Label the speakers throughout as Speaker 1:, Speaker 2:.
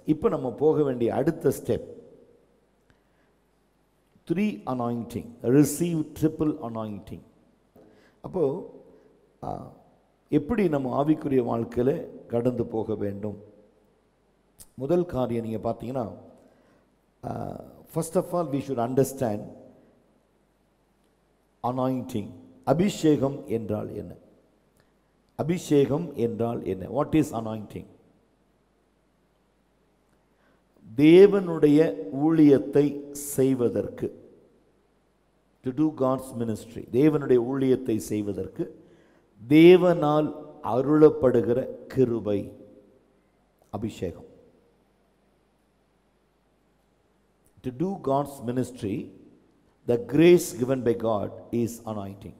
Speaker 1: இப்போ நம்ம போக வேண்டிய அடுத்த step three anointing receive triple anointing அப்போது எப்படி நம்ம ஆவிக்குரிய வாழ்க்கையில் கடந்து போக வேண்டும் முதல் காரியம் நீங்கள் பார்த்தீங்கன்னா first of all we should understand anointing அபிஷேகம் என்றால் என்ன அபிஷேகம் என்றால் என்ன வாட் இஸ் அனாயிண்டிங் தேவனுடைய ஊழியத்தை செய்வதற்கு டு டூ காட்ஸ் மினிஸ்ட்ரி தேவனுடைய ஊழியத்தை செய்வதற்கு தேவனால் அருளப்படுகிற கிருபை அபிஷேகம் to do God's ministry the grace given by God is anointing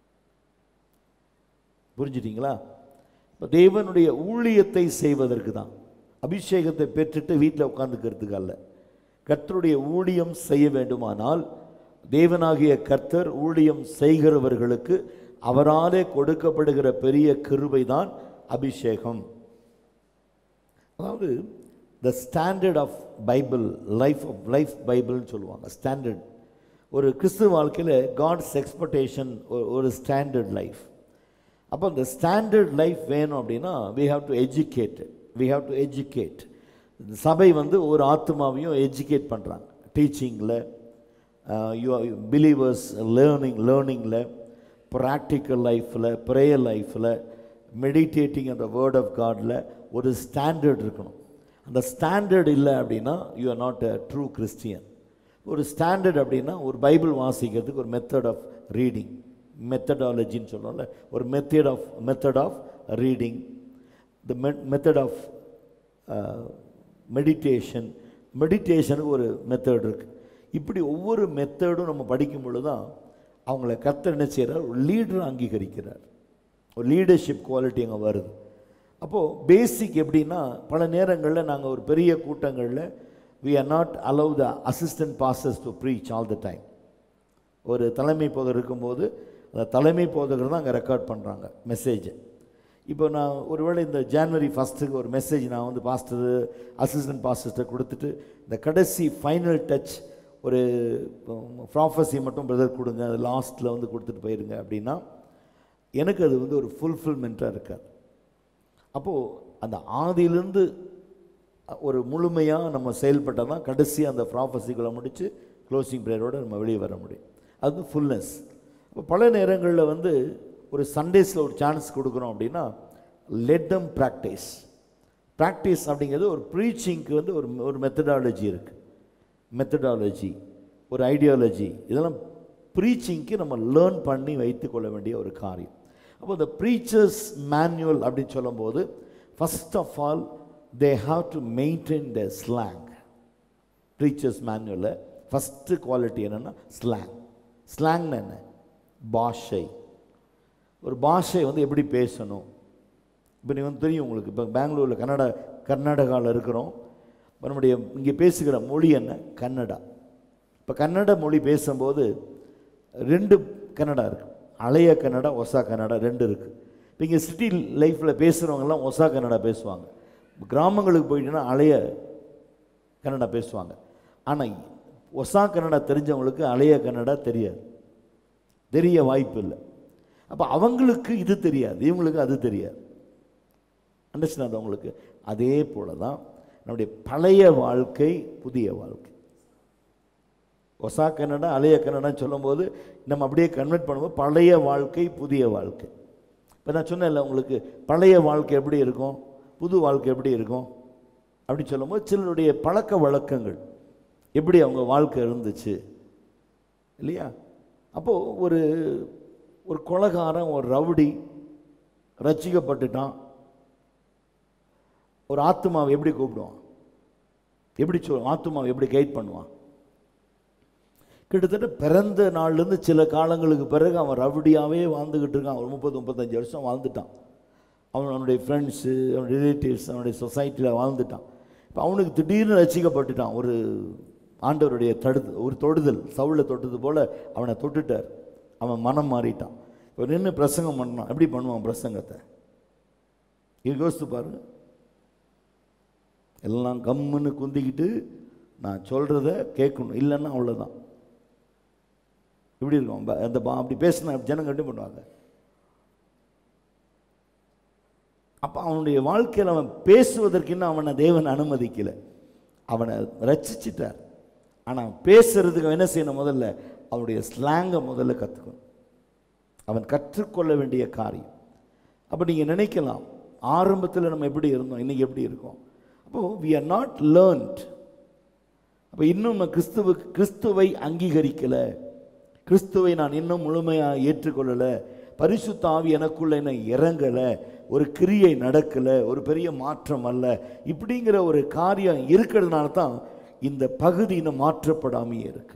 Speaker 1: புரிஞ்சிட்டீங்களா இப்போ தேவனுடைய ஊழியத்தை செய்வதற்கு தான் அபிஷேகத்தை பெற்றுட்டு வீட்டில் உட்காந்துக்கிறதுக்கு அல்ல கர்த்தருடைய ஊழியம் செய்ய வேண்டுமானால் தேவனாகிய கர்த்தர் ஊழியம் செய்கிறவர்களுக்கு அவராலே கொடுக்கப்படுகிற பெரிய கிருபை தான் அபிஷேகம் அதாவது the standard of Bible life of life பைபிள்னு சொல்லுவாங்க ஸ்டாண்டர்ட் ஒரு கிறிஸ்துவ வாழ்க்கையில் காட்ஸ் எக்ஸ்பெக்டேஷன் ஒரு ஸ்டாண்டர்ட் லைஃப் அப்போ இந்த ஸ்டாண்டர்ட் லைஃப் வேணும் அப்படின்னா we have to educate we have to educate சபை வந்து ஒரு ஆத்மாவையும் எஜுகேட் பண்ணுறாங்க டீச்சிங்கில் யூ பிலீவர்ஸ் லேர்னிங் லேர்னிங்கில் ப்ராக்டிக்கல் லைஃப்பில் ப்ரேயர் லைஃப்பில் மெடிடேட்டிங் அந்த வேர்ட் ஆஃப் காடில் ஒரு ஸ்டாண்டர்ட் இருக்கணும் அந்த ஸ்டாண்டர்ட் இல்லை அப்படின்னா you are not a true Christian ஒரு ஸ்டாண்டர்ட் அப்படின்னா ஒரு பைபிள் வாசிக்கிறதுக்கு ஒரு மெத்தட் ஆஃப் ரீடிங் மெத்தடாலஜின்னு சொல்லுவோம்ல ஒரு method of method of reading the method of meditation மெடிடேஷனுக்கு ஒரு மெத்தட் இருக்குது இப்படி ஒவ்வொரு மெத்தடும் நம்ம படிக்கும் பொழுது தான் அவங்கள கர்த்தர் என்ன செய்கிறார் ஒரு லீடரை அங்கீகரிக்கிறார் ஒரு லீடர்ஷிப் குவாலிட்டி அங்கே வருது அப்போது பேசிக் எப்படின்னா பல நேரங்களில் நாங்கள் ஒரு பெரிய கூட்டங்களில் we are not allow the assistant பாசஸ் to preach all the time ஒரு தலைமை போதர் இருக்கும்போது அந்த தலைமை போதகர் தான் அங்கே ரெக்கார்ட் பண்ணுறாங்க மெசேஜை இப்போ நான் ஒருவேளை இந்த ஜான்வரி ஃபஸ்ட்டுக்கு ஒரு மெசேஜ் நான் வந்து பாஸ்டர் அசிஸ்டன்ட் பாஸ்டர்கிட்ட கொடுத்துட்டு இந்த கடைசி ஃபைனல் டச் ஒரு ப்ராஃபஸி மட்டும் பிரதர் கொடுங்க அது லாஸ்ட்டில் வந்து கொடுத்துட்டு போயிருங்க அப்படின்னா எனக்கு அது வந்து ஒரு ஃபுல்ஃபில்மெண்ட்டாக இருக்காது அப்போது அந்த ஆதியிலேருந்து ஒரு முழுமையாக நம்ம செயல்பட்டால் தான் கடைசி அந்த ப்ராஃபஸிகளை முடித்து க்ளோசிங் ப்ரேயரோடு நம்ம வெளியே வர முடியும் அது ஃபுல்னஸ் இப்போ பல நேரங்களில் வந்து ஒரு சண்டேஸில் ஒரு சான்ஸ் கொடுக்குறோம் அப்படின்னா லெட் தம் ப்ராக்டிஸ் ப்ராக்டிஸ் அப்படிங்கிறது ஒரு ப்ரீச்சிங்க்கு வந்து ஒரு ஒரு மெத்தடாலஜி இருக்குது மெத்தடாலஜி ஒரு ஐடியாலஜி இதெல்லாம் ப்ரீச்சிங்க்கு நம்ம லேர்ன் பண்ணி வைத்துக்கொள்ள வேண்டிய ஒரு காரியம் அப்போ இந்த ப்ரீச்சர்ஸ் மேனுவல் அப்படின்னு சொல்லும்போது first of all they have to maintain the slang preachers மேனுவலில் ஃபஸ்ட்டு குவாலிட்டி என்னென்னா ஸ்லாங் ஸ்லாங்னா என்ன பாஷை ஒரு பாஷை வந்து எப்படி பேசணும் இப்போ நீ வந்து தெரியும் உங்களுக்கு இப்போ பெங்களூரில் கன்னடா கர்நாடகாவில் இருக்கிறோம் இப்போ நம்முடைய இங்கே பேசுகிற மொழி என்ன கன்னடா இப்போ கன்னட மொழி பேசும்போது ரெண்டு கன்னடா இருக்குது அலைய கன்னடா ஒசா கன்னடா ரெண்டு இருக்குது இப்போ இங்கே சிட்டி லைஃப்பில் பேசுகிறவங்கெல்லாம் ஒசா கன்னடா பேசுவாங்க கிராமங்களுக்கு போயிட்டீங்கன்னா அலைய கன்னடா பேசுவாங்க ஆனால் ஒசா கன்னடா தெரிஞ்சவங்களுக்கு அலைய கன்னடா தெரியாது தெரிய வாய்ப்பு இல்லை அப்போ அவங்களுக்கு இது தெரியாது இவங்களுக்கு அது தெரியாது அண்டர்ஸ்டாண்ட் அவங்களுக்கு அதே போல தான் நம்முடைய பழைய வாழ்க்கை புதிய வாழ்க்கை ஒசா கன்னடா அலைய கன்னடான்னு சொல்லும்போது நம்ம அப்படியே கன்வெர்ட் பண்ணும்போது பழைய வாழ்க்கை புதிய வாழ்க்கை இப்போ நான் சொன்னேன்ல உங்களுக்கு பழைய வாழ்க்கை எப்படி இருக்கும் புது வாழ்க்கை எப்படி இருக்கும் அப்படி சொல்லும்போது சிலருடைய பழக்க வழக்கங்கள் எப்படி அவங்க வாழ்க்கை இருந்துச்சு இல்லையா அப்போது ஒரு ஒரு கொலகாரன் ஒரு ரவுடி ரசிக்கப்பட்டுட்டான் ஒரு ஆத்மாவை எப்படி கூப்பிடுவான் எப்படி சொல் ஆத்மாவை எப்படி கைட் பண்ணுவான் கிட்டத்தட்ட பிறந்த நாள்லேருந்து சில காலங்களுக்கு பிறகு அவன் ரவுடியாகவே வாழ்ந்துக்கிட்டு இருக்கான் ஒரு முப்பது முப்பத்தஞ்சு வருஷம் வாழ்ந்துட்டான் அவன் அவனுடைய ஃப்ரெண்ட்ஸு அவனுடைய ரிலேட்டிவ்ஸ் அவனுடைய சொசைட்டியில் வாழ்ந்துட்டான் இப்போ அவனுக்கு திடீர்னு ரசிக்கப்பட்டுட்டான் ஒரு ஆண்டவருடைய தடுது ஒரு தொடுதல் சவுளை தொட்டது போல் அவனை தொட்டுட்டார் அவன் மனம் மாறிட்டான் இப்போ நின்று பிரசங்கம் பண்ணான் எப்படி பண்ணுவான் பிரசங்கத்தை இது யோசித்து பாருங்க எல்லாம் கம்முன்னு குந்திக்கிட்டு நான் சொல்கிறத கேட்கணும் இல்லைன்னா அவ்வளோதான் இப்படி இருக்கும் ப- அந்த பா- அப்படி பேசினா ஜனங்க என்ன பண்ணுவாங்க அப்போ அவனுடைய வாழ்க்கையில் அவன் பேசுவதற்கு இன்னும் அவனை தேவன் அனுமதிக்கலை அவனை ரட்சிச்சிட்டார் ஆனால் பேசுறதுக்கு அவன் என்ன செய்யணும் முதல்ல அவனுடைய ஸ்லாங்கை முதல்ல கற்றுக்கணும் அவன் கற்றுக்கொள்ள வேண்டிய காரியம் அப்போ நீங்கள் நினைக்கலாம் ஆரம்பத்தில் நம்ம எப்படி இருந்தோம் இன்னைக்கு எப்படி இருக்கோம் அப்போது வி ஆர் நாட் லேர்ன்ட் அப்போ இன்னும் நம்ம கிறிஸ்துவ கிறிஸ்துவை அங்கீகரிக்கலை கிறிஸ்துவை நான் இன்னும் முழுமையாக ஏற்றுக்கொள்ளலை பரிசுத்த ஆவி எனக்குள்ள என்ன இறங்கலை ஒரு கிரியை நடக்கலை ஒரு பெரிய மாற்றம் அல்ல இப்படிங்கிற ஒரு காரியம் இருக்கிறதுனால தான் இந்த பகுதி இன்னும் மாற்றப்படாமையே இருக்கு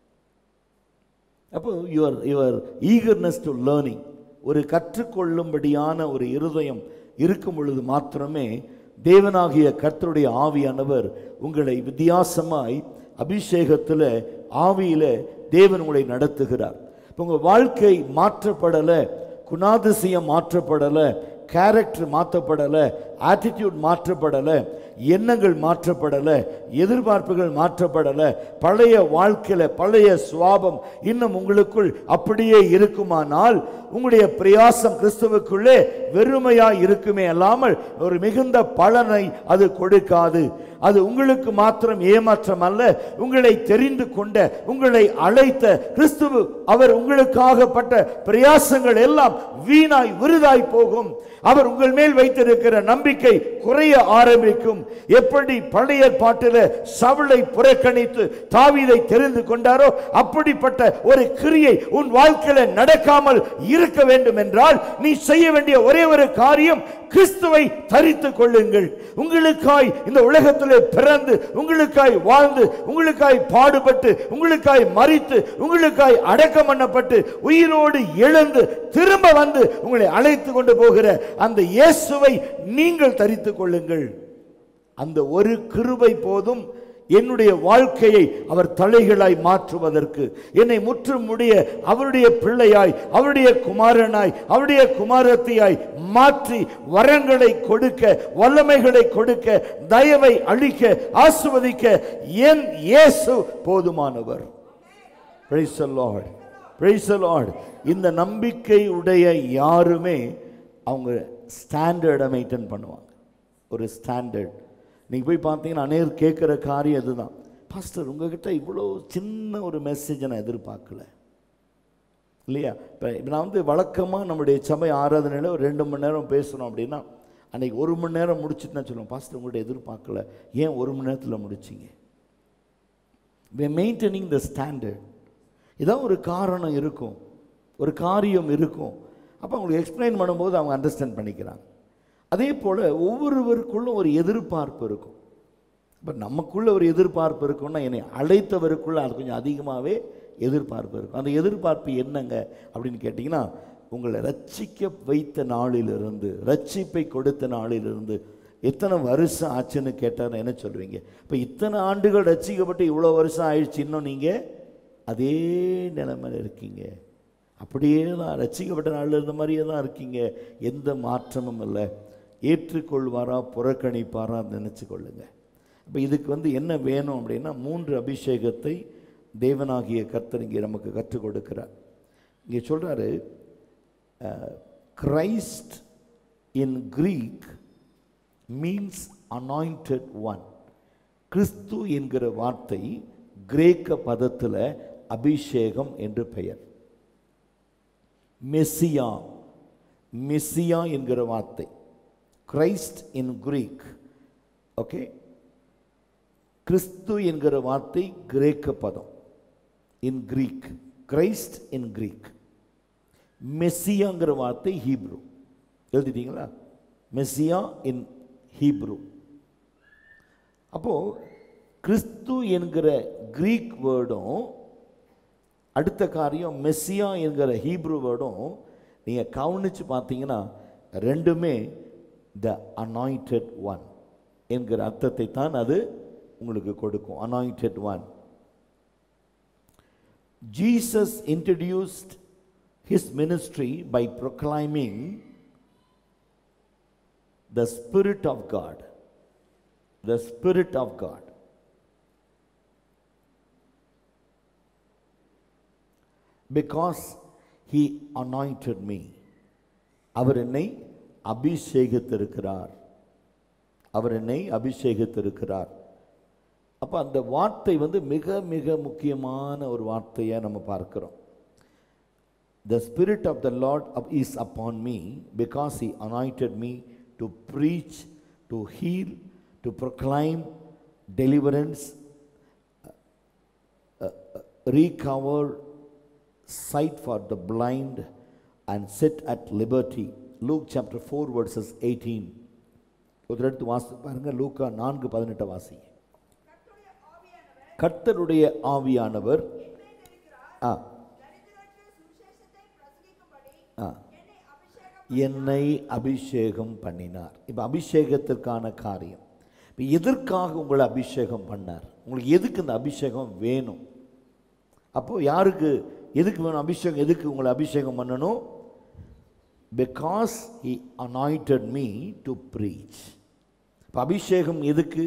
Speaker 1: அப்போ your your eagerness to learning ஒரு கற்றுக்கொள்ளும்படியான ஒரு இருதயம் இருக்கும் பொழுது மாத்திரமே தேவனாகிய கர்த்தருடைய ஆவியானவர் உங்களை வித்தியாசமாய் அபிஷேகத்தில் ஆவியில தேவன் உங்களை நடத்துகிறார் இப்போ உங்கள் வாழ்க்கை மாற்றப்படலை குணாதிசயம் மாற்றப்படலை கேரக்டர் மாற்றப்படலை ஆட்டிடியூட் மாற்றப்படலை எண்ணங்கள் மாற்றப்படலை எதிர்பார்ப்புகள் மாற்றப்படலை பழைய வாழ்க்கையில் பழைய சுவாபம் இன்னும் உங்களுக்குள் அப்படியே இருக்குமானால் உங்களுடைய பிரயாசம் கிறிஸ்துவுக்குள்ளே வெறுமையாய் இருக்குமே அல்லாமல் ஒரு மிகுந்த பலனை அது கொடுக்காது அது உங்களுக்கு மாத்திரம் ஏமாற்றம் அல்ல உங்களை தெரிந்து கொண்ட உங்களை அழைத்த கிறிஸ்துவு அவர் உங்களுக்காகப்பட்ட பிரயாசங்கள் எல்லாம் வீணாய் விருதாய் போகும் அவர் உங்கள் மேல் வைத்திருக்கிற நம்பிக்கை குறைய ஆரம்பிக்கும் எப்படி பழைய பாட்டில சவுளை புறக்கணித்து தாவீதை தெரிந்து கொண்டாரோ அப்படிப்பட்ட ஒரு கிரியை உன் வாழ்க்கையில நடக்காமல் இருக்க வேண்டும் என்றால் நீ செய்ய வேண்டிய ஒரே ஒரு காரியம் கிறிஸ்துவை தரித்துக் கொள்ளுங்கள் உங்களுக்காய் இந்த உலகத்திலே பிறந்து உங்களுக்காய் வாழ்ந்து உங்களுக்காய் பாடுபட்டு உங்களுக்காய் மறித்து உங்களுக்காய் அடக்கம் பண்ணப்பட்டு உயிரோடு எழுந்து திரும்ப வந்து உங்களை அழைத்து கொண்டு போகிற அந்த இயேசுவை நீங்கள் தரித்துக் கொள்ளுங்கள் அந்த ஒரு கிருபை போதும் என்னுடைய வாழ்க்கையை அவர் தலைகளாய் மாற்றுவதற்கு என்னை முற்றும் முடிய அவருடைய பிள்ளையாய் அவருடைய குமாரனாய் அவருடைய குமாரத்தியாய் மாற்றி வரங்களை கொடுக்க வல்லமைகளை கொடுக்க தயவை அளிக்க ஆசுவதிக்க என் இயேசு போதுமானவர் Praise the Lord. Praise the Lord. இந்த நம்பிக்கை உடைய யாருமே அவங்க ஸ்டாண்டர்டை மெயின்டைன் பண்ணுவாங்க ஒரு ஸ்டாண்டர்ட் நீங்கள் போய் பார்த்தீங்கன்னா அநேர் கேட்குற காரியம் அதுதான் பாஸ்டர் உங்ககிட்ட இவ்வளோ சின்ன ஒரு மெசேஜை நான் எதிர்பார்க்கல இல்லையா இப்போ இப்போ நான் வந்து வழக்கமாக நம்முடைய சபை ஆராதனையில் ஒரு ரெண்டு மணி நேரம் பேசணும் அப்படின்னா அன்னைக்கு ஒரு மணி நேரம் முடிச்சுட்டு நான் சொல்லுவேன் பாஸ்டர் உங்கள்கிட்ட எதிர்பார்க்கல ஏன் ஒரு மணி நேரத்தில் முடிச்சிங்க we are maintaining the standard இதான் ஒரு காரணம் இருக்கும் ஒரு காரியம் இருக்கும் அப்போ அவங்களுக்கு எக்ஸ்பிளைன் பண்ணும்போது அவங்க அண்டர்ஸ்டாண்ட் பண்ணிக்கிறாங்க அதே போல் ஒவ்வொருவருக்குள்ளும் ஒரு எதிர்பார்ப்பு இருக்கும் இப்போ நமக்குள்ள ஒரு எதிர்பார்ப்பு இருக்கும்னா என்னை அழைத்தவருக்குள்ள அது கொஞ்சம் அதிகமாகவே எதிர்பார்ப்பு இருக்கும் அந்த எதிர்பார்ப்பு என்னங்க அப்படின்னு கேட்டிங்கன்னா உங்களை ரட்சிக்க வைத்த நாளிலிருந்து ரட்சிப்பை கொடுத்த நாளிலிருந்து எத்தனை வருஷம் ஆச்சுன்னு கேட்டால் என்ன சொல்லுவீங்க இப்போ இத்தனை ஆண்டுகள் ரட்சிக்கப்பட்டு இவ்வளோ வருஷம் ஆயிடுச்சு இன்னும் நீங்கள் அதே நிலைமையில் இருக்கீங்க அப்படியே தான் ரட்சிக்கப்பட்ட நாளில் இருந்த மாதிரியே தான் இருக்கீங்க எந்த மாற்றமும் இல்லை ஏற்றுக்கொள்வாரா புறக்கணிப்பாரா நினச்சி கொள்ளுங்க அப்போ இதுக்கு வந்து என்ன வேணும் அப்படின்னா மூன்று அபிஷேகத்தை தேவனாகிய கர்த்தர் இங்கே நமக்கு கற்றுக் கொடுக்கிறார் இங்கே சொல்கிறாரு Christ in Greek means anointed one கிறிஸ்து என்கிற வார்த்தை கிரேக்க பதத்தில் அபிஷேகம் என்று பெயர் மெஸ்ஸியா மெஸ்ஸியா என்கிற வார்த்தை கிரைஸ்ட் இன் கிரீக் ஓகே கிறிஸ்து என்கிற வார்த்தை கிரேக்க பதம் in Greek Christ in Greek மெஸ்ஸியாங்கிற வார்த்தை ஹீப்ரு எழுதிட்டீங்களா மெஸ்ஸியா இன் ஹீப்ரு அப்போ கிறிஸ்து என்கிற கிரீக் வேர்டும் அடுத்த காரியம் மெஸ்ஸியா என்கிற ஹீப்ரு வேர்டும் நீங்கள் கவனித்து பார்த்தீங்கன்னா ரெண்டுமே த அனாயிண்டட் ஒன் என்கிற அர்த்தத்தை தான் அது உங்களுக்கு கொடுக்கும் anointed one Jesus introduced his ministry by proclaiming the spirit of God the Spirit of God. Because He anointed me. அவர் என்னை அபிஷேகித்திருக்கிறார் அவர் என்னை அபிஷேகித்திருக்கிறார் அப்போ அந்த வார்த்தை வந்து மிக மிக முக்கியமான ஒரு வார்த்தையை நம்ம பார்க்கிறோம் The Spirit of the Lord up- is upon me because He anointed me to preach, to heal, to proclaim deliverance, uh, uh, recover sight for the blind, and set at liberty. Luke chapter 4, verses 18. ஒரு எடுத்து வாசி பாருங்க லூக்கா நான்கு பதினெட்டு வாசி கர்த்தருடைய ஆவியானவர் ஆ ஆ என்னை அபிஷேகம் பண்ணினார் இப்போ அபிஷேகத்திற்கான காரியம் இப்போ எதற்காக உங்களை அபிஷேகம் பண்ணார் உங்களுக்கு எதுக்கு இந்த அபிஷேகம் வேணும் அப்போது யாருக்கு எதுக்கு வேணும் அபிஷேகம் எதுக்கு உங்களை அபிஷேகம் பண்ணணும் because he anointed me to preach இப்போ அபிஷேகம் எதுக்கு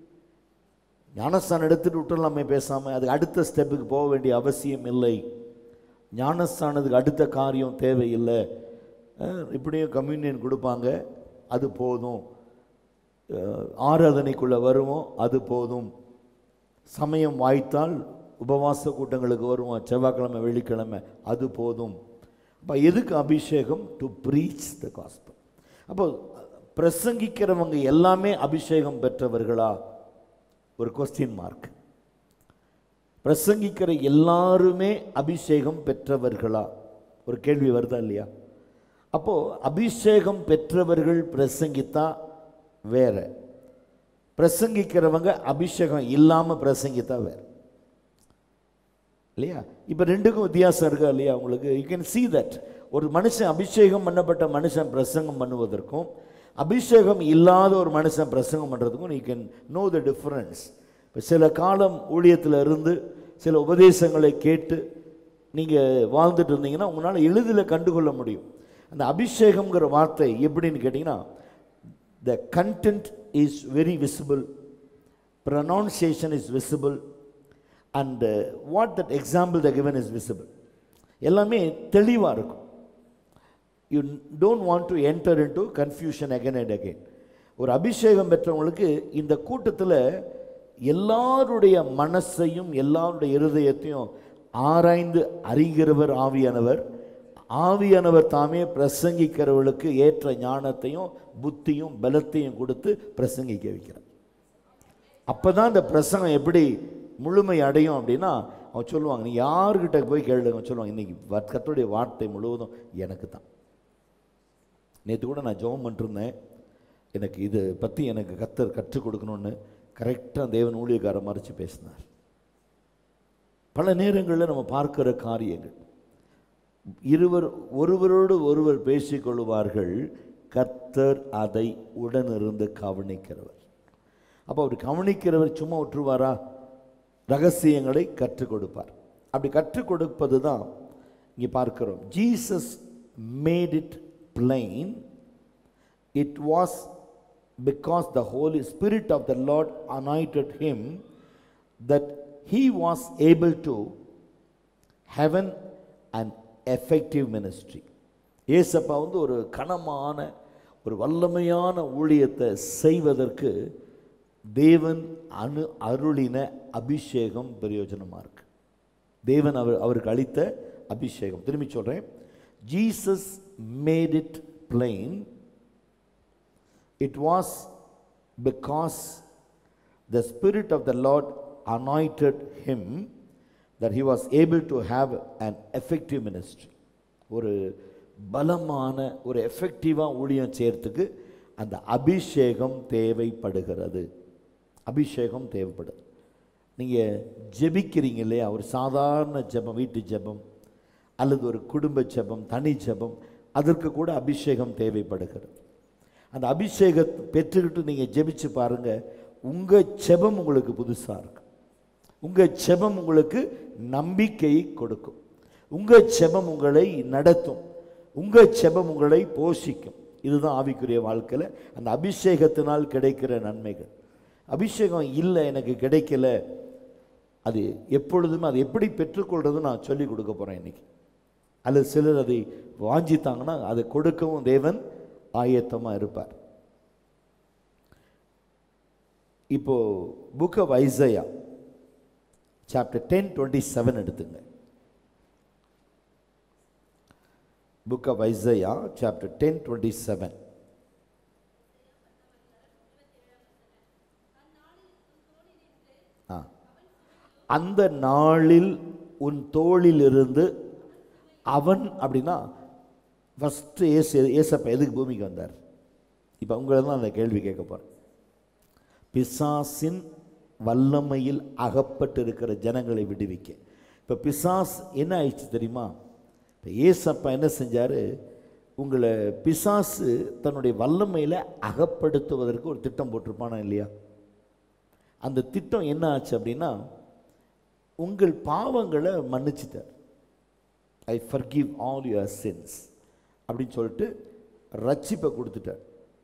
Speaker 1: ஞானஸ்தானம் எடுத்துட்டு விட்டுலாமே பேசாமல் அதுக்கு அடுத்த ஸ்டெப்புக்கு போக வேண்டிய அவசியம் இல்லை ஞானஸ்தானத்துக்கு அடுத்த காரியம் தேவையில்லை அஹ், இப்படியும் கம்யூனியன் கொடுப்பாங்க அது போதும் அஹ், ஆராதனைக்குள்ளே வருவோம் அது போதும் சமயம் வாய்த்தால் உபவாச கூட்டங்களுக்கு வருவோம் செவ்வாய்க்கிழமை வெள்ளிக்கிழமை அது போதும் அப்போ எதுக்கு அபிஷேகம் டு ப்ரீச் த காஸ்பல் அப்போ பிரசங்கிக்கிறவங்க எல்லாமே அபிஷேகம் பெற்றவர்களா ஒரு கொஸ்டின் மார்க் பிரசங்கிக்கிற எல்லாருமே அபிஷேகம் பெற்றவர்களா ஒரு கேள்வி வருதா இல்லையா அப்போ அபிஷேகம் பெற்றவர்கள் பிரசங்கித்தா வேற பிரசங்கிக்கிறவங்க அபிஷேகம் இல்லாமல் பிரசங்கித்தா வேற இல்லையா இப்போ ரெண்டுக்கும் வித்தியாசம் இருக்கா இல்லையா உங்களுக்கு யூ கேன் see தட் ஒரு மனுஷன் அபிஷேகம் பண்ணப்பட்ட மனுஷன் பிரசங்கம் பண்ணுவதற்கும் அபிஷேகம் இல்லாத ஒரு மனுஷன் பிரசங்கம் பண்ணுறதுக்கும் you can know the difference இப்போ சில காலம் ஊழியத்தில் இருந்து சில உபதேசங்களை கேட்டு நீங்கள் வாழ்ந்துட்டு இருந்தீங்கன்னா உங்களால் எளிதில் கண்டுகொள்ள முடியும் அந்த அபிஷேகம்ங்கிற வார்த்தை எப்படின்னு கேட்டிங்கன்னா the content is very visible pronunciation is visible and uh, what that example they given is visible எல்லாமே தெளிவாக இருக்கும் you don't want to enter into confusion again and again ஒரு அபிஷேகம் பெற்றவங்களுக்கு இந்த கூட்டத்தில் எல்லாருடைய மனசையும் எல்லாருடைய இருதயத்தையும் ஆராய்ந்து அறிகிறவர் ஆவியானவர் ஆவியானவர் தாமே பிரசங்கிக்கிறவர்களுக்கு ஏற்ற ஞானத்தையும் புத்தியும் பலத்தையும் கொடுத்து பிரசங்கிக்க வைக்கிறார் அப்போ தான் இந்த பிரசங்கம் எப்படி முழுமை அடையும் அப்படின்னா அவன் சொல்லுவாங்க நீ யார்கிட்ட போய் கேளுங்க அவன் சொல்லுவாங்க இன்னைக்கு வ- கர்த்தருடைய வார்த்தை முழுவதும் எனக்கு தான் நேற்று கூட நான் ஜெபம் பண்ணிருந்தேன் எனக்கு இது பற்றி எனக்கு கத்தர் கற்றுக் கொடுக்கணும்னு கரெக்டாக தேவன் ஊழியக்கார மறைச்சு பேசினார் பல நேரங்களில் நம்ம பார்க்கிற காரியங்கள் இருவர் ஒருவரோடு ஒருவர் பேசிக்கொள்வார்கள் கர்த்தர் அதை உடனிருந்து கவனிக்கிறவர் அப்போ அவர் கவனிக்கிறவர் சும்மா விட்டுருவாரா ரகசியங்களை கற்றுக் கொடுப்பார் அப்படி கற்றுக் கொடுப்பது தான் இங்கே பார்க்கிறோம் Jesus made it plain it was because the holy spirit of the lord anointed him that he was able to heaven and effective ministry ஏசப்பா வந்து ஒரு கனமான ஒரு வல்லமையான ஊழியத்தை செய்வதற்கு தேவன் அணு அருளின அபிஷேகம் பிரயோஜனமாக இருக்கு தேவன் அவர் அவருக்கு அளித்த அபிஷேகம் திரும்பி சொல்கிறேன் Jesus made it plain It was because the Spirit of the Lord anointed him that he was able to have an effective ministry. ஒரு பலமான ஒரு எஃபெக்டிவாக ஊழியம் செய்யறதுக்கு அந்த அபிஷேகம் தேவைப்படுகிறது அபிஷேகம் தேவைப்படுது நீங்கள் ஜெபிக்கிறீங்க இல்லையா ஒரு சாதாரண ஜெபம் வீட்டு ஜெபம் அல்லது ஒரு குடும்ப ஜெபம் தனி ஜெபம் அதற்கு கூட அபிஷேகம் தேவைப்படுகிறது அந்த அபிஷேகத்தை பெற்றுக்கிட்டு நீங்கள் ஜெபிச்சு பாருங்க உங்கள் ஜெபம் உங்களுக்கு புதுசாக இருக்கும் உங்கள் ஜெபம் உங்களுக்கு நம்பிக்கையை கொடுக்கும் உங்கள் ஜெபம் உங்களை நடத்தும் உங்கள் ஜெபம் உங்களை போஷிக்கும் இதுதான் ஆவிக்குரிய வாழ்க்கையில் அந்த அபிஷேகத்தினால் கிடைக்கிற நன்மைகள் அபிஷேகம் இல்லை எனக்கு கிடைக்கல அது எப்பொழுதுமே அது எப்படி பெற்றுக்கொள்றது நான் சொல்லி கொடுக்க போகிறேன் இன்னைக்கு அல்லது சிலர் அதை வாஞ்சித்தாங்கன்னா அதை கொடுக்கவும் தேவன் ஆயத்தமாக இருப்பார் இப்போ book of Isaiah chapter ten twenty seven எடுத்துங்க book of Isaiah chapter ten twenty seven ஆ அந்த நாளில் உன் தோளிலிருந்து அவன் அப்படின்னா ஃபஸ்ட்டு ஏசு ஏசப்ப எதுக்கு பூமிக்கு வந்தார் இப்போ உங்களை தான் அந்த கேள்வி கேட்க போகிறேன் பிசாசின் வல்லமையில் அகப்பட்டு இருக்கிற ஜனங்களை விடுவிக்க இப்போ பிசாஸ் என்ன ஆயிடுச்சு தெரியுமா இப்போ ஏசப்பா என்ன செஞ்சார் உங்களை பிசாசு தன்னுடைய வல்லமையில் அகப்படுத்துவதற்கு ஒரு திட்டம் போட்டிருப்பானா இல்லையா அந்த திட்டம் என்ன ஆச்சு அப்படின்னா உங்கள் பாவங்களை மன்னிச்சிட்டார் I forgive all your sins அப்படின்னு சொல்லிட்டு ரட்சிப்பை கொடுத்துட்டார்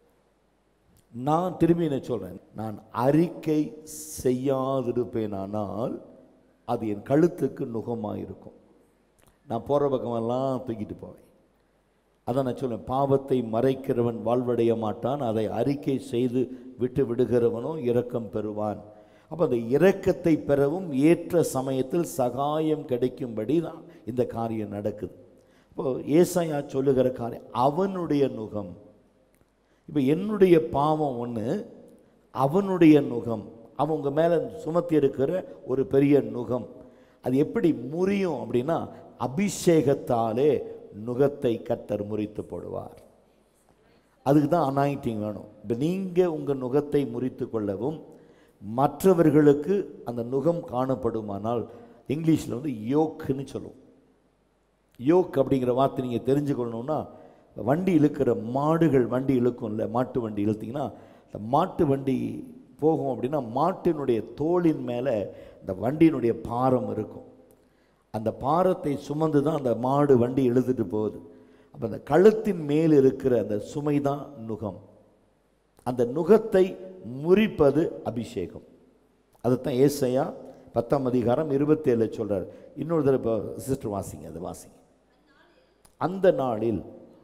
Speaker 1: நான் திரும்பி என்ன சொல்கிறேன் நான் அறிக்கை செய்யாதிருப்பேனானால் அது என் கழுத்துக்கு நுகமாக இருக்கும் நான் போகிற பக்கமெல்லாம் தூக்கிட்டு போவேன் அதான் நான் சொல்லுவேன் பாவத்தை மறைக்கிறவன் வாழ்வடைய மாட்டான் அதை அறிக்கை செய்து விட்டு விடுகிறவனோ இரக்கம் பெறுவான் அப்போ அந்த இரக்கத்தை பெறவும் ஏற்ற சமயத்தில் சகாயம் கிடைக்கும்படி தான் இந்த காரியம் நடக்குது இப்போ ஏசாயா சொல்லுகிற காரியம் அவனுடைய நுகம் இப்போ என்னுடைய பாவம் ஒன்று அவனுடைய நுகம் அவங்க மேலே சுமத்தி இருக்கிற ஒரு பெரிய நுகம் அது எப்படி முறியும் அப்படின்னா அபிஷேகத்தாலே நுகத்தை கத்தர் முறித்து போடுவார் அதுக்கு தான் அனாயிட்டிங் வேணும் இப்போ நீங்கள் உங்கள் நுகத்தை முறித்து கொள்ளவும் மற்றவர்களுக்கு அந்த நுகம் காணப்படுமானால் இங்கிலீஷில் வந்து யோக்குன்னு சொல்லுவோம் யோக் அப்படிங்கிற வார்த்தை நீங்கள் தெரிஞ்சுக்கொள்ளணும்னா வண்டி இழுக்கிற மாடுகள் வண்டி இழுக்கும்ல மாட்டு வண்டி இழுத்தீங்கன்னா இந்த மாட்டு வண்டி போகும் அப்படின்னா மாட்டினுடைய தோளின் மேலே இந்த வண்டியினுடைய பாரம் இருக்கும் அந்த பாரத்தை சுமந்து தான் அந்த மாடு வண்டி இழுத்துட்டு போகுது அப்போ அந்த கழுத்தின் மேல் இருக்கிற அந்த சுமை தான் நுகம் அந்த நுகத்தை முறிப்பது அபிஷேகம் அதுதான் ஏசையா பத்தாம் அதிகாரம் இருபத்தேழு சொல்றார் இன்னொரு தடவை இப்போ சிஸ்டர் வாசிங்க அது வாசிங்க அந்த நாளில்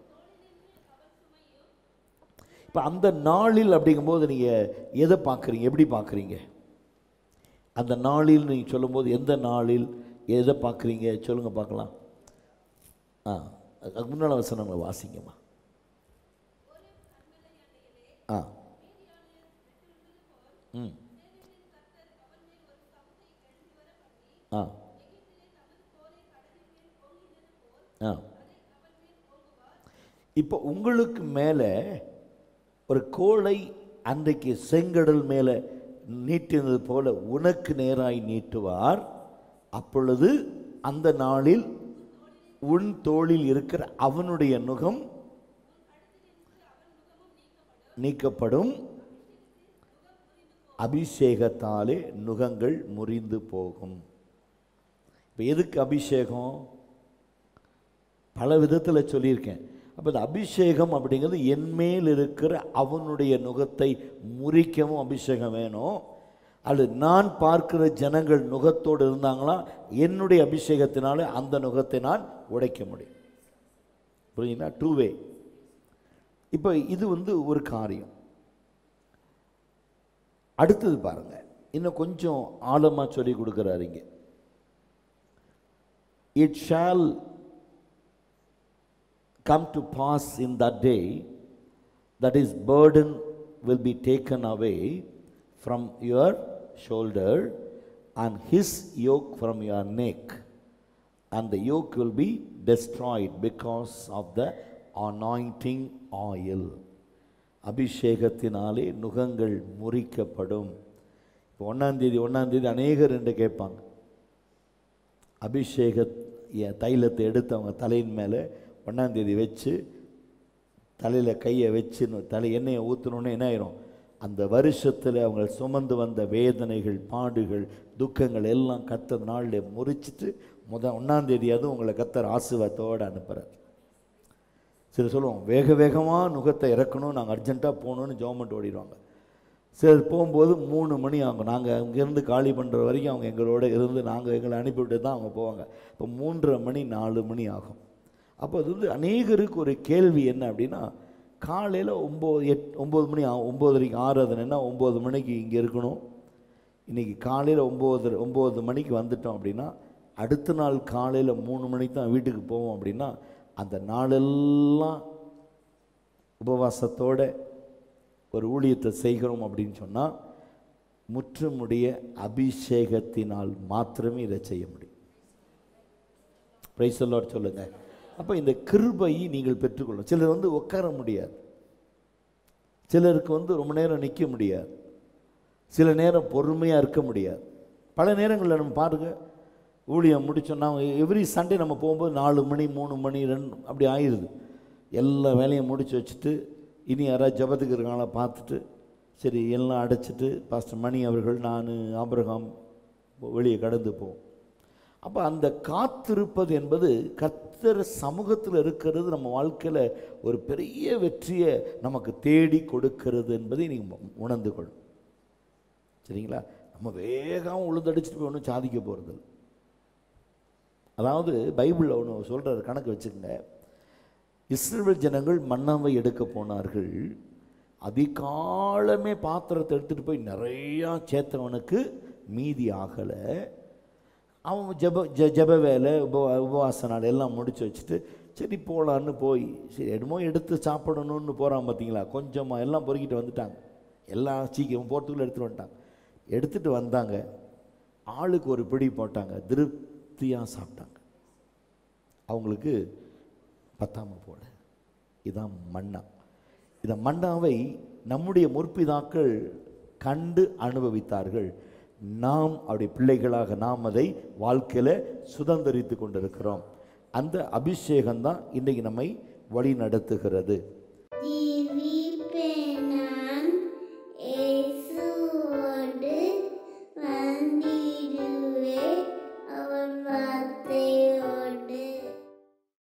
Speaker 1: இப்போ அந்த நாளில் அப்படிங்கும்போது நீங்கள் எதை பார்க்குறீங்க எப்படி பார்க்குறீங்க அந்த நாளில் நீங்கள் சொல்லும்போது எந்த நாளில் எதை பார்க்குறீங்க சொல்லுங்கள் பார்க்கலாம் ஆ அதுக்கு முன்னால் வசனங்களை வாசிங்கம்மா ஆ ம் ஆ ஆ இப்போ உங்களுக்கு மேலே ஒரு கோளை அன்றைக்கு செங்கடல் மேலே நீட்டினது போல உனக்கு நேராய் நீட்டுவார் அப்பொழுது அந்த நாளில் உன் தோளில் இருக்கிற அவனுடைய நுகம் நீக்கப்படும் அபிஷேகத்தாலே நுகங்கள் முறிந்து போகும் இப்போ எதுக்கு அபிஷேகம் பல விதத்தில் சொல்லியிருக்கேன் அப்போ இந்த அபிஷேகம் அப்படிங்கிறது என்மேல் இருக்கிற அவனுடைய நுகத்தை முறிக்கவும் அபிஷேகம் வேணும் அது நான் பார்க்கிற ஜனங்கள் நுகத்தோடு இருந்தாங்களா என்னுடைய அபிஷேகத்தினால அந்த நுகத்தை நான் உடைக்க முடியும் புரியுங்களா டூ வே இப்போ இது வந்து ஒரு காரியம் அடுத்தது பாருங்க இன்னும் கொஞ்சம் ஆழமாக சொல்லி கொடுக்குறாரு இங்க it shall come to pass in that day that his burden will be taken away from your shoulder and his yoke from your neck and the yoke will be destroyed because of the anointing oil அபிஷேகத்தினாலே நுகங்கள் முறிக்கப்படும் இப்போ ஒன்றாந்தேதி ஒன்றாந்தேதி அநேகர் என்று கேட்பாங்க அபிஷேக எ- தைலத்தை எடுத்து அவங்க தலையின் மேலே ஒன்றாந்தேதி வச்சு தலையில் கையை வச்சு நு- தலை எண்ணெயை ஊற்றினோன்னே என்ன ஆயிரும் அந்த வருஷத்தில் அவங்க சுமந்து வந்த வேதனைகள் பாடுகள் துக்கங்கள் எல்லாம் கத்தர் நாளில் முறிச்சிட்டு முத ஒன்றாந்தேதி அதுவும் உங்களை கத்தர் ஆசீர்வாதத்தோடு அனுப்புகிறார் சிலர் சொல்லுவோம் வேக வேகமாக நுகத்தை இறக்கணும் நாங்கள் அர்ஜென்ட்டாக போகணுன்னு ஜோமெண்ட் ஓடிடுவாங்க சிலர் போகும்போது மூணு மணி ஆகும் நாங்கள் அங்கேருந்து காலி பண்ணுற வரைக்கும் அவங்க எங்களோட இருந்து நாங்கள் எங்களை அனுப்பிவிட்டு தான் அவங்க போவாங்க இப்போ மூன்றரை மணி நாலு மணி ஆகும் அப்போ அது வந்து அநேகருக்கு ஒரு கேள்வி என்ன அப்படின்னா காலையில் ஒம்பது எட் ஒம்பது மணி ஆகும் ஒம்போதரைக்கு ஆறாதுன்னா ஒம்பது மணிக்கு இங்கே இருக்கணும் இன்றைக்கி காலையில் ஒம்பது ஒம்பது மணிக்கு வந்துட்டோம் அப்படின்னா அடுத்த நாள் காலையில் மூணு மணிக்கு தான் வீட்டுக்கு போவோம் அப்படின்னா அந்த நாளெல்லாம் உபவாசத்தோட ஒரு ஊழியத்தை செய்கிறோம் அப்படின்னு சொன்னால் முற்றுமுடிய அபிஷேகத்தினால் மாத்திரமே இதை செய்ய முடியும் பிரைஸ் சொல்லுங்க அப்போ இந்த கிருபையை நீங்கள் பெற்றுக்கொள்ளும் சிலர் வந்து உட்கார முடியாது சிலருக்கு வந்து ரொம்ப நேரம் நிற்க முடியாது சில நேரம் பொறுமையாக இருக்க முடியாது பல நேரங்களில் நம்ம பாருங்க ஊழியம் முடிச்சோன்னா எவ்ரி சண்டே நம்ம போகும்போது நாலு மணி மூணு மணி ரெண்டு அப்படி ஆயிடுது எல்லா வேலையும் முடிச்சு வச்சுட்டு இனி யாராவது ஜபத்துக்கு இருக்காங்களா பார்த்துட்டு சரி எல்லாம் அடைச்சிட்டு பாஸ்டர் மணி அவர்கள் நான் ஆபிரகாம் வெளியே கடந்து போவோம் அப்போ அந்த காத்திருப்பது என்பது கர்த்தர் சமூகத்தில் இருக்கிறது நம்ம வாழ்க்கையில் ஒரு பெரிய வெற்றியை நமக்கு தேடி கொடுக்கிறது என்பதை நீங்கள் உணர்ந்து கொள்ளும் சரிங்களா நம்ம வேகம் உளுந்தடிச்சிட்டு போய் ஒன்றும் சாதிக்க போகிறது அதாவது பைபிளில் ஒன்று சொல்கிறார் கணக்கு வச்சுக்கோங்க இஸ்ரேல் ஜனங்கள் மன்னாவை எடுக்க போனார்கள் அதிகாலமே பாத்திரத்தை எடுத்துகிட்டு போய் நிறையா சேர்த்தவனுக்கு மீதி ஆகலை அவன் ஜப ஜ ஜப வேலை உப உபவாச நாள் எல்லாம் முடிச்சு வச்சுட்டு சரி போகலான்னு போய் சரி என்னமோ எடுத்து சாப்பிடணும்னு போகிறான் பார்த்தீங்களா கொஞ்சமாக எல்லாம் பொறுக்கிட்டு வந்துட்டாங்க எல்லாம் சீக்கிரம் போட்டுக்குள்ள எடுத்துகிட்டு வந்துட்டாங்க எடுத்துகிட்டு வந்தாங்க ஆளுக்கு ஒரு பிடி போட்டாங்க திருப்தியாக சாப்பிட்டாங்க அவங்களுக்கு பத்தாம போல இதான் மன்னா இந்த மன்னாவை நம்முடைய முற்பிதாக்கள் கண்டு அனுபவித்தார்கள் நாம் அவருடைய பிள்ளைகளாக நாம் அதை வாழ்க்கையில் சுதந்திரித்து கொண்டிருக்கிறோம் அந்த அபிஷேகம் தான் இன்றைக்கு நம்மை வழி நடத்துகிறது